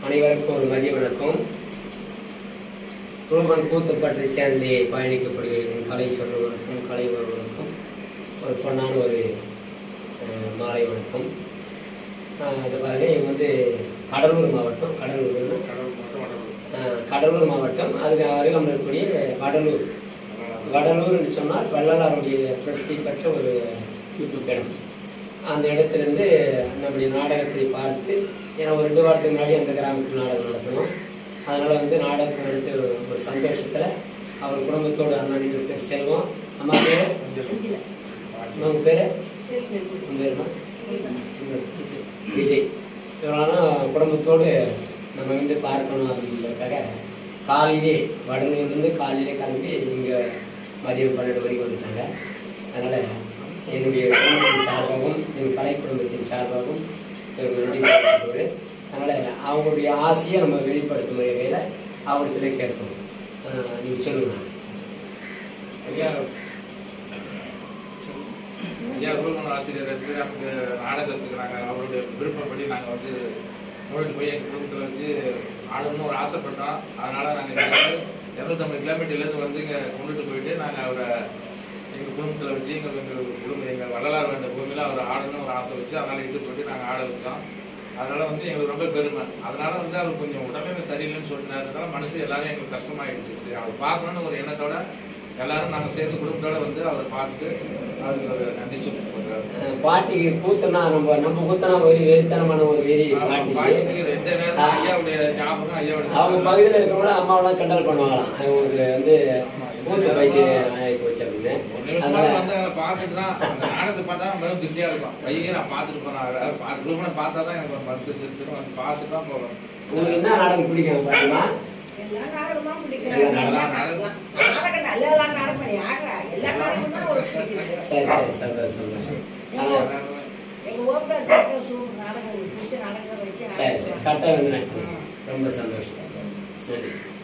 அனைவருக்கும் ஒரு மதிய வணக்கம் ரூபன் கூத்துப்பட்டு சேனலிலே பயணிக்கக்கூடிய என் கலை சொல்லுவதற்கும் கலை வருவதற்கும் ஒரு பொன்னான ஒரு அஹ், மாலை வணக்கம் அஹ், இது பாருங்க இவங்க வந்து கடலூர் மாவட்டம் கடலூர்னா கடவுள் மட்டும் கடவுள் அஹ், கடலூர் மாவட்டம் அதுக்கு அருகாமல் இருக்கக்கூடிய வடலூர் வடலூர்னு சொன்னால் வள்ளலாருடைய பிரசித்தி பெற்ற ஒரு இடம் அந்த இடத்திலிருந்து நம்முடைய நாடகத்தை பார்த்து ஏன்னா ஒரு ரெண்டு வாரத்துக்கு முன்னாடி அந்த கிராமத்தில் நாடகம் நடத்தணும் அதனால் வந்து நாடகம் நடத்தி ஒரு- ஒரு சந்தோஷத்தில் அவர் குடும்பத்தோடு அண்ணன் இது பேர் செல்வம் அம்மா பேர் உங்கள் பேர் உங்கள் பேருமா விஜய் இவரெல்லாம் குடும்பத்தோடு நம்ம வந்து பார்க்கணும் அப்படின்றதுக்காக காலையிலே வடலூர்லேருந்து காலையிலே கிளம்பி இங்கே மதியம் பன்னெண்டு மணிக்கு வந்துட்டாங்க அதனால் என்னுடைய குடும்பத்தின் சார்பாகவும் என் கலை குடும்பத்தின் சார்பாகவும் எனக்கு நன்றி தெரிவித்துக்கிறேன் அதனால் அவங்களுடைய ஆசையை நம்ம வெளிப்படுத்தும் வகையில் அவர்கிட்ட கேட்கணும் நீங்கள் சொல்லுங்க ஐயா ஐயா ரூபன் ஆசிரியர் வந்து நமக்கு நாடகத்துக்கு நாங்கள் அவருடைய விருப்பப்படி நாங்கள் வந்து நோடிட்டு போய் எங்கள் குடும்பத்தில் வச்சு ஆடணும்னு ஒரு ஆசைப்பட்டோம் அதனால நாங்கள் இங்கே வந்து இரநூத்தம்பது கிலோமீட்டர்லேருந்து வந்து இங்கே கொண்டுட்டு போயிட்டு நாங்கள் அவரை எங்கள் குடும்பத்தில் வச்சு எங்கள் எங்கள் குடும்பம் எங்கள் வள்ளலார் வேண்ட பூமியில் அவர் ஆடணும்னு ஒரு ஆசை வச்சு அதனால இட்டு போயிட்டு நாங்கள் ஆட வச்சோம் அதனால வந்து எங்களுக்கு ரொம்ப பெருமை அதனால வந்து அவர் கொஞ்சம் உடல்நிலை சரியில்லைன்னு சொல்லினாருனால மனசு எல்லாரும் எங்களுக்கு கஷ்டமாயிடுச்சு சரி அவர் பார்க்கணும்னு ஒரு எண்ணத்தோட எல்லாரும் நாங்கள் சேர்ந்து குடும்பத்தோட வந்து அவரை பார்த்துட்டு அவருக்கு ஒரு நன்றி சொல்லி போகிறாரு அஹ் பாட்டிக்கு கூத்துனா நம்ம நம்ம கூத்தனா ஒரு வெறித்தனமான ஒரு வெறி பாட்டிக்கு பாட்டிக்கு ரெண்டு நேரம் ஐயாவுடைய ஞாபகம் ஐயாவுடைய அவங்க பகுதியில் இருக்கவங்கள அம்மாவெல்லாம் கிண்டல் பண்ணுவாங்களாம் அவங்களுக்கு வந்து கூத்து பைத்தியம் ஆகி போச்சு அப்படின்னு ஒரு நிமிஷமா வந்து அவரை பார்த்துட்டு தான் அந்த நாடகத்தை பார்த்தா மிகவும் திருப்தியா இருக்கும் பையன் நான் பார்த்துட்டு போனேன் குடும்பனை பார்த்தா தான் எனக்கு ஒரு மனசு திருப்தி வந்து பார்த்துட்டு தான் போவேன் உங்களுக்கு என்ன நாடகம் பிடிக்கும் பாட்டிமா எல்லா நாடகமும் பிடிக்கும். எல்லா எல்லா நாடகம். நாடகம். நாடகம் நல்ல எல்லா நாடகம் யாரா? எல்லா நாடகமும் தான் அவருக்கு பிடிக்குது. சரி சரி சந்தோஷம் சந்தோஷம் ஆனா, எங்க ஊர்ல இருக்கிற சூப்பர் நாடகம் பிடிச்ச நாடகம் வரைக்கும் சரி சரி கரெக்டாக வந்து நடத்துங்க. ரொம்ப சந்தோஷம் நன்றி